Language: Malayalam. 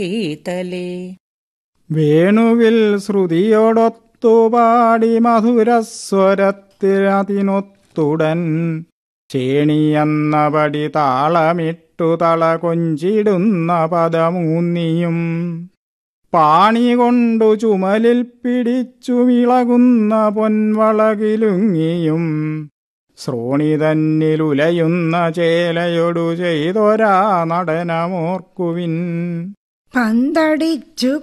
ഈതലേ വേണുവിൽ ശ്രുതിയോടൊത്തുപാടി മധുരസ്വരത്തിനതിനൊത്തുടൻ ചേണിയെന്നപടി താളമിട്ടു തള കൊഞ്ചിടുന്ന പദമൂന്നിയും പാണി കൊണ്ടു ചുമലിൽ പിടിച്ചു മിളകുന്ന പൊൻവളകിലുങ്ങിയും ശ്രോണിതന്നിലുലയുന്ന ചേലയൊടു ചെയ്തൊരാ നടനമോർക്കുവിൻ പന്തടിച്ചു